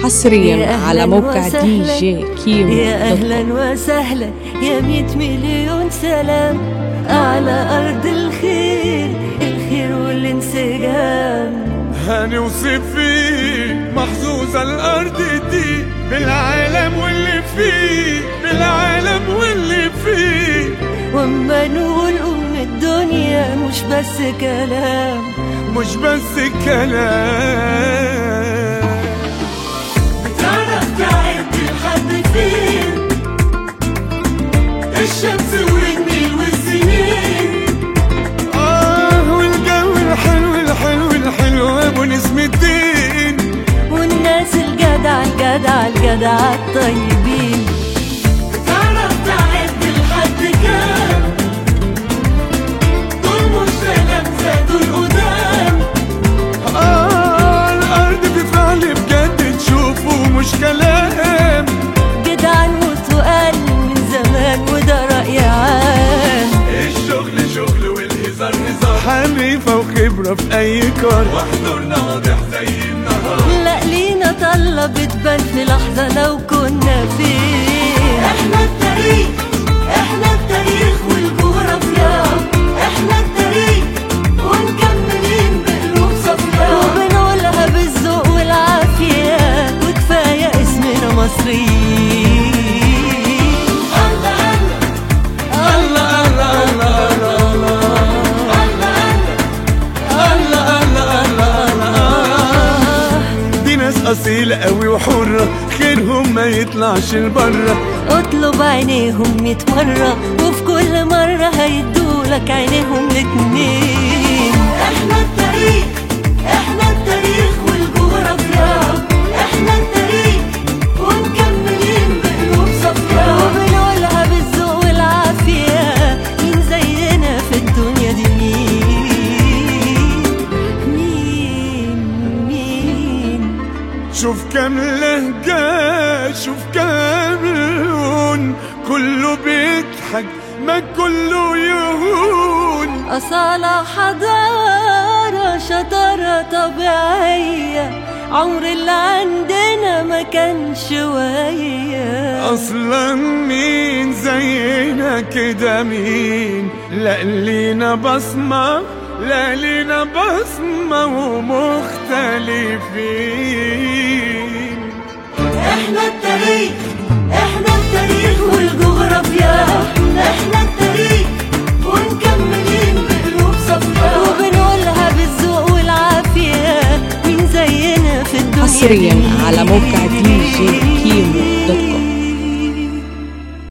حصريا يا على أهلاً موقع وسهلاً. دي جي كيمو يا دوت كوم. أهلا وسهلا يا مية مليون سلام على أرض الخير الخير والانسجام هنوصف فيه محظوظة الأرض دي بالعالم واللي فيه بالعالم واللي فيه وأما نقول أم الدنيا مش بس كلام مش بس كلام بتعرف تعد لحد فين الشمس والنيل والسنين آه والجو الحلو الحلو الحلو أبو نسم الدين والناس الجدع الجدع الجدع الطيبين بتعرف تعد لحد كام دول مش سلام زادوا القدام آه الأرض بفعل بجد تشوفه مش كلام جدعان وتقال من زمان وده رأي عام الشغل شغل والهزار هزار حريفة وخبرة في أي كار وحضورنا واضح زي النهار لا لينا طلة بتبان في لحظة لو كنا فين احنا التاريخ احنا التاريخ والجغرافيا احنا التاريخ ونكملين بقلوب صفيا وبنقولها بالذوق والعافية وكفاية اسمنا مصريين الله الله الله الله الله الله الله دي ناس أصيلة قوي وحرة خيرهم ما يطلعش لبره اطلب عينيهم ميت مرة وفي كل مرة هيدولك عينيهم الاتنين احنا التاريخ احنا التاريخ والجغرافيا احنا التاريخ ونكملين بقلوب صفيا وبنقولها بالذوق والعافية مين زينا في الدنيا دي مين مين مين شوف كام لهجة شوف كام لون كله بيضحك ما كله يهون أصالة حضارة شطارة طبيعية عمر اللي عندنا ما كان شوية اصلا مين زينا كده مين لا لينا بصمة لا لينا بصمة ومختلفين احنا التاريخ احنا التاريخ والجغرافيا احنا التاريخ ونكملين بقلوب صفيا وبنقولها بالذوق والعافية مين زينا في الدنيا حصريا دي؟ على موقع دي جي